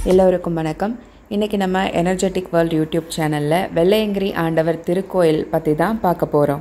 எல்லோருக்கும் வணக்கம் இன்றைக்கி நம்ம எனர்ஜெட்டிக் வேர்ல்ட் யூடியூப் சேனலில் வெள்ளையங்கிரி ஆண்டவர் திருக்கோயில் பற்றி தான் பார்க்க போகிறோம்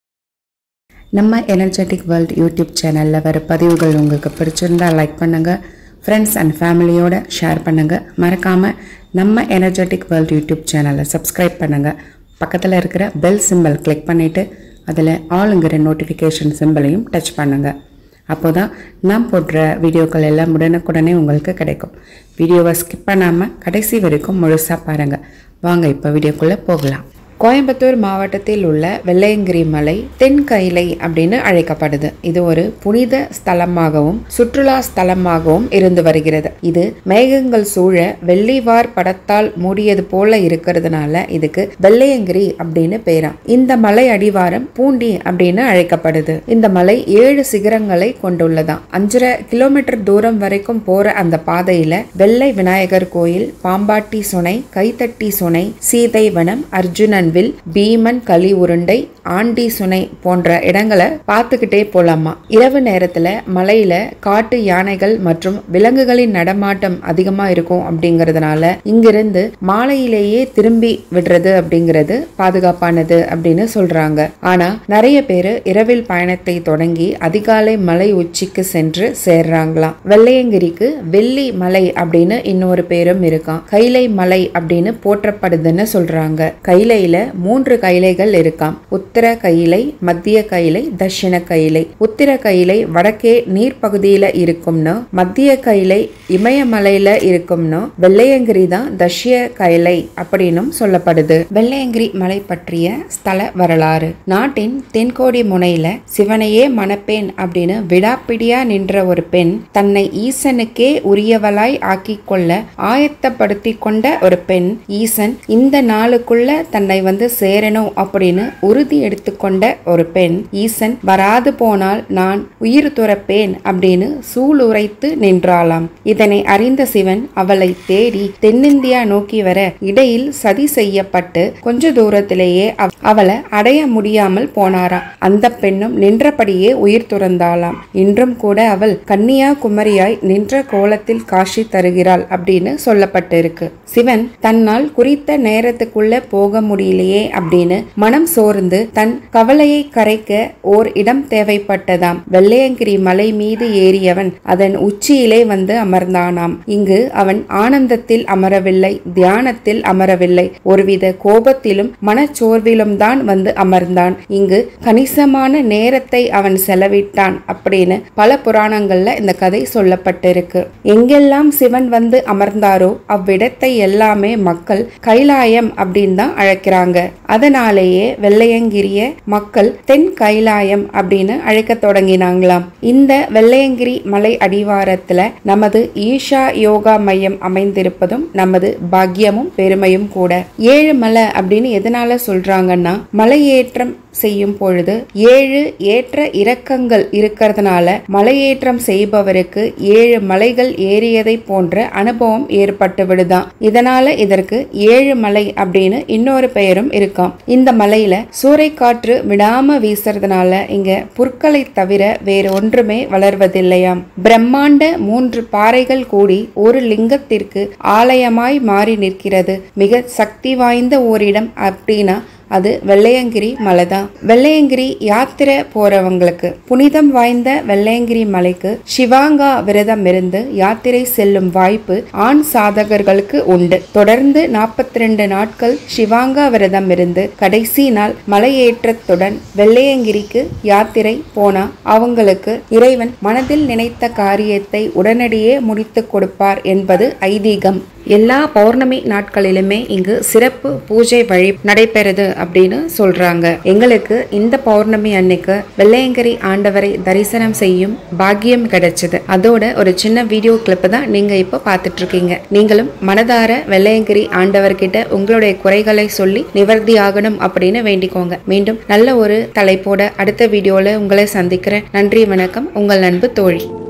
நம்ம எனர்ஜெட்டிக் வேர்ல்ட் யூடியூப் சேனலில் வர பதிவுகள் உங்களுக்கு பிடிச்சிருந்தா லைக் பண்ணுங்கள் ஃப்ரெண்ட்ஸ் அண்ட் ஃபேமிலியோட ஷேர் பண்ணுங்கள் மறக்காமல் நம்ம எனர்ஜெட்டிக் வேர்ல்ட் யூடியூப் சேனலை சப்ஸ்கிரைப் பண்ணுங்கள் பக்கத்தில் இருக்கிற பெல் சிம்பல் கிளிக் பண்ணிவிட்டு அதில் ஆளுங்கிற நோட்டிஃபிகேஷன் சிம்பிளையும் டச் பண்ணுங்கள் அப்போ தான் நான் போடுற வீடியோக்கள் எல்லாம் உடனுக்குடனே உங்களுக்கு கிடைக்கும் வீடியோவை ஸ்கிப் பண்ணாமல் கடைசி வரைக்கும் முழுசாக பாருங்கள் வாங்க இப்போ வீடியோக்குள்ளே போகலாம் கோயம்புத்தூர் மாவட்டத்தில் உள்ள வெள்ளையங்கிரி மலை தென் கைலை அப்படின்னு அழைக்கப்படுது இது ஒரு புனித ஸ்தலமாகவும் சுற்றுலா ஸ்தலமாகவும் இருந்து வருகிறது இது மேகங்கள் சூழ வெள்ளிவார் படத்தால் மூடியது போல இருக்கிறதுனால இதுக்கு வெள்ளையங்கிரி அப்படின்னு பேராம் இந்த மலை அடிவாரம் பூண்டி அப்படின்னு அழைக்கப்படுது இந்த மலை ஏழு சிகரங்களை கொண்டுள்ளதாம் அஞ்சரை கிலோமீட்டர் தூரம் வரைக்கும் போற அந்த பாதையில வெள்ளை விநாயகர் கோயில் பாம்பாட்டி சுனை கைத்தட்டி சுனை சீதைவனம் அர்ஜுனன் வில் பீமன் களி உருண்டை ஆண்டி சுனை போன்ற இடங்களை பார்த்துக்கிட்டே போலாமா இரவு நேரத்துல மலையில காட்டு யானைகள் மற்றும் விலங்குகளின் நடமாட்டம் அதிகமா இருக்கும் அப்படிங்கறதுனால இங்கிருந்து மாலையிலேயே திரும்பி விடுறது அப்படிங்கிறது பாதுகாப்பானது அப்படின்னு சொல்றாங்க ஆனா நிறைய பேர் இரவில் பயணத்தை தொடங்கி அதிகாலை மலை உச்சிக்கு சென்று சேர்றாங்களாம் வெள்ளையங்கிரிக்கு வெள்ளி மலை அப்படின்னு இன்னொரு பேரும் இருக்கான் கைலை மலை அப்படின்னு போற்றப்படுதுன்னு சொல்றாங்க கைலையில மூன்று கைலைகள் இருக்காம் உத்தர கைலை மத்திய கைலை தட்சிண கைலை உத்திர கைலை வடக்கே நீர்ப்பகுதியில இருக்கும்னு மத்திய கைலை இமயமலையில இருக்கும்னு வெள்ளையங்கிரி தான் தஷ்ய கைலை அப்படின்னும் சொல்லப்படுது வெள்ளையங்கிரி மலை பற்றிய ஸ்தல வரலாறு நாட்டின் தென்கோடி முனையில சிவனையே மணப்பேன் அப்படின்னு விடாப்பிடியா நின்ற ஒரு பெண் தன்னை ஈசனுக்கே உரியவளாய் ஆக்கிக் கொள்ள ஆயத்தப்படுத்தி கொண்ட ஒரு பெண் ஈசன் இந்த நாளுக்குள்ள தன்னை வந்து சேரணும் அப்படின்னு உறுதி எடுத்துக்கொண்ட ஒரு பெண் ஈசன் வராது போனால் நான் உயிர் துறப்பேன் அப்படின்னு சூளுரைத்து நின்றாளாம் இதனை அறிந்த சிவன் அவளை தேடி தென்னிந்தியா நோக்கி வர இடையில் சதி செய்யப்பட்டு கொஞ்ச தூரத்திலேயே அவ- அவளை அடைய முடியாமல் போனாராம் அந்த பெண்ணும் நின்றபடியே உயிர் துறந்தாளாம் இன்றும் கூட அவள் கன்னியாகுமரியாய் நின்ற கோலத்தில் காட்சி தருகிறாள் அப்படின்னு சொல்லப்பட்டிருக்கு சிவன் தன்னால் குறித்த நேரத்துக்குள்ள போக முடியலையே அப்படின்னு மனம் சோர்ந்து தன் கவலையை கரைக்க ஓர் இடம் தேவைப்பட்டதாம் வெள்ளையங்கிரி மலை மீது ஏறியவன் அதன் உச்சியிலே வந்து அமர்ந்தானாம் இங்கு அவன் ஆனந்தத்தில் அமரவில்லை தியானத்தில் அமரவில்லை ஒருவித கோபத்திலும் மனச்சோர்விலும் தான் வந்து அமர்ந்தான் இங்கு கணிசமான நேரத்தை அவன் செலவிட்டான் அப்படின்னு பல புராணங்கள்ல இந்த கதை சொல்லப்பட்டிருக்கு எங்கெல்லாம் சிவன் வந்து அமர்ந்தாரோ அவ்விடத்தை எல்லாமே மக்கள் கைலாயம் அப்படின்னு தான் அழைக்கிறாங்க அதனாலேயே வெள்ளையங்கிரிய மக்கள் தென் கைலாயம் அப்படின்னு அழைக்க தொடங்கினாங்களாம் இந்த வெள்ளையங்கிரி மலை அடிவாரத்துல நமது ஈஷா யோகா மையம் அமைந்திருப்பதும் நமது பாக்கியமும் பெருமையும் கூட ஏழு மலை அப்படின்னு எதனால சொல்றாங்கன்னா மலையேற்றம் செய்யும் பொழுது ஏழு ஏற்ற இறக்கங்கள் இருக்கிறதுனால மலையேற்றம் செய்பவருக்கு ஏழு மலைகள் ஏறியதை போன்ற அனுபவம் ஏற்பட்டு விடுதாம் இதனால இதற்கு ஏழு மலை அப்படின்னு இன்னொரு பெயரும் இருக்காம் இந்த மலையில சூறைக்காற்று விடாம வீசுறதுனால இங்க புற்களை தவிர வேறு ஒன்றுமே வளர்வதில்லையாம் பிரம்மாண்ட மூன்று பாறைகள் கூடி ஒரு லிங்கத்திற்கு ஆலயமாய் மாறி நிற்கிறது மிக சக்தி வாய்ந்த ஓரிடம் அப்படின்னா அது வெள்ளையங்கிரி மலை தான் வெள்ளையங்கிரி யாத்திரை போறவங்களுக்கு புனிதம் வாய்ந்த வெள்ளையங்கிரி மலைக்கு சிவாங்கா விரதம் இருந்து யாத்திரை செல்லும் வாய்ப்பு ஆண் சாதகர்களுக்கு உண்டு தொடர்ந்து 42 நாட்கள் சிவாங்கா விரதம் இருந்து கடைசி நாள் மலையேற்றத்துடன் வெள்ளையங்கிரிக்கு யாத்திரை போனா அவங்களுக்கு இறைவன் மனதில் நினைத்த காரியத்தை உடனடியே முடித்து கொடுப்பார் என்பது ஐதீகம் எல்லா பௌர்ணமி நாட்களிலுமே இங்கு சிறப்பு பூஜை வழி நடைபெறுது அப்படின்னு சொல்றாங்க எங்களுக்கு இந்த பௌர்ணமி அன்னைக்கு வெள்ளையங்கிரி ஆண்டவரை தரிசனம் செய்யும் பாக்கியம் கிடைச்சது அதோட ஒரு சின்ன வீடியோ கிளிப் தான் நீங்க இப்போ பார்த்துட்டு இருக்கீங்க நீங்களும் மனதார வெள்ளையங்கிரி ஆண்டவர்கிட்ட உங்களுடைய குறைகளை சொல்லி நிவர்த்தி ஆகணும் அப்படின்னு வேண்டிக்கோங்க மீண்டும் நல்ல ஒரு தலைப்போட அடுத்த வீடியோல உங்களை சந்திக்கிறேன் நன்றி வணக்கம் உங்கள் நண்பு தோழி